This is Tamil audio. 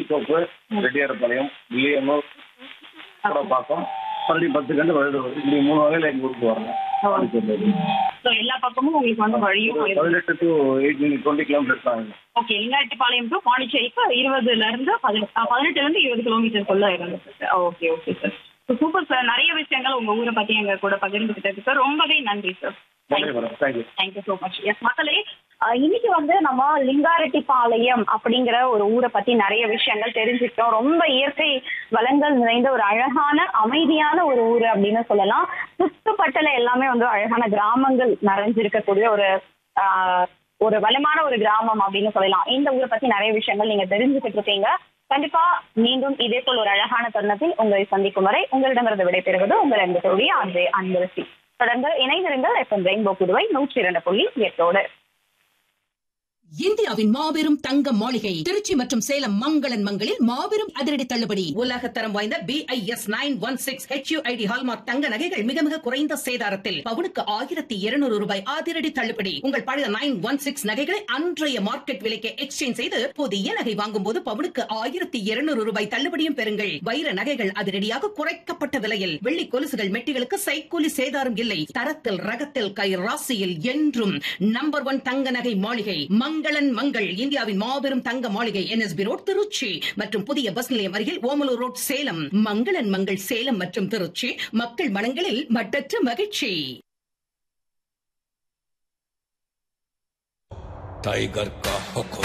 தோப்பு ரெட்டியாரப்பாளையம் வில்லியனூர் பாக்கம் பள்ளி பத்து கண்டு வழுது இப்படி மூணு வகையில் எங்கள் ஊருக்கு வரணும் பாண்டிச்சேரியில ஸோ எல்லா பக்கமும் உங்களுக்கு வந்து வழியும் இருக்கு. பதினெட்டு டு எயிட்டீன் டுவெண்ட்டி கிலோமீட்டர்ஸ் ஆகுங்க ஓகே லிங்காரெட்டிப்பாளையம் டு பாண்டிச்சேரிக்கு இருபதுல இருந்து பதினெட்டு பதினெட்டுல இருந்து இருபது கிலோமீட்டருக்குள்ள இருந்தது sir okay okay sir super sir நிறைய விஷயங்கள் உங்க ஊரை பத்தி எங்க கூட பகிர்ந்துக்கிட்டதுக்கு ரொம்பவே நன்றி சார் நன்றி madam thank you thank you so much yes மக்களே அஹ் இன்னைக்கு வந்து நம்ம லிங்காரெட்டிப்பாளையம் அப்படிங்கிற ஒரு ஊரை பத்தி நிறைய விஷயங்கள் தெரிஞ்சுக்கிட்டோம் ரொம்ப இயற்கை வளங்கள் நிறைந்த ஒரு அழகான அமைதியான ஒரு ஊர் அப்படின்னு சொல்லலாம் சுத்துப்பட்டல எல்லாமே வந்து அழகான கிராமங்கள் நிறைஞ்சிருக்கக்கூடிய ஒரு ஆஹ், ஒரு வளமான ஒரு கிராமம் அப்படின்னு சொல்லலாம் இந்த ஊரை பத்தி நிறைய விஷயங்கள் நீங்க தெரிஞ்சுக்கிட்டு இருக்கீங்க கண்டிப்பா மீண்டும் இதே போல் ஒரு அழகான தருணத்தில் உங்களை சந்திக்கும் வரை உங்களிடமிருந்து விடைபெறுவது உங்கள் அன்பு தோழி அன்பு அன்பரசி தொடர்ந்து இணைந்திருங்கள் எஃப்எம் ரெயின்போ புதுவை நூற்றி இரண்டு புள்ளி எட்டோடு இந்தியாவின் மாபெரும் தங்க மாளிகை திருச்சி மற்றும் சேலம் மங்களன் மங்களில் மாபெரும் அதிரடி தள்ளுபடி உலக தரம் வாய்ந்த BIS nine one six HUID hallmark தங்க நகைகள் மிக மிக குறைந்த சேதாரத்தில் பவுனுக்கு ஆயிரத்தி இருநூறு ரூபாய் அதிரடி தள்ளுபடி உங்கள் பழைய நைன் ஒன் சிக்ஸ் நகைகளை அன்றைய மார்க்கெட் விலைக்கு எக்ஸ்சேஞ்ச் செய்து புதிய நகை வாங்கும் போது பவுனுக்கு ஆயிரத்தி இருநூறு ரூபாய் தள்ளுபடியும் பெறுங்கள் வைர நகைகள் அதிரடியாக குறைக்கப்பட்ட விலையில் வெள்ளி கொலுசுகள் மெட்டிகளுக்கு சைக்கூலி சேதாரம் இல்லை தரத்தில் ரகத்தில் கை ராசியில் என்றும் நம்பர் ஒன் தங்க நகை மாளிகை மங்களன் மங்கள் இந்தியாவின் மாபெரும் தங்க மாளிகை என்எஸ்பி ரோட் திருச்சி மற்றும் புதிய பஸ் நிலையம் அருகில் ஓமலூர் ரோட் சேலம் மங்களன் மங்கள் சேலம் மற்றும் திருச்சி மக்கள் மனங்களில் மட்டற்ற மகிழ்ச்சி टाइगर का हुक्म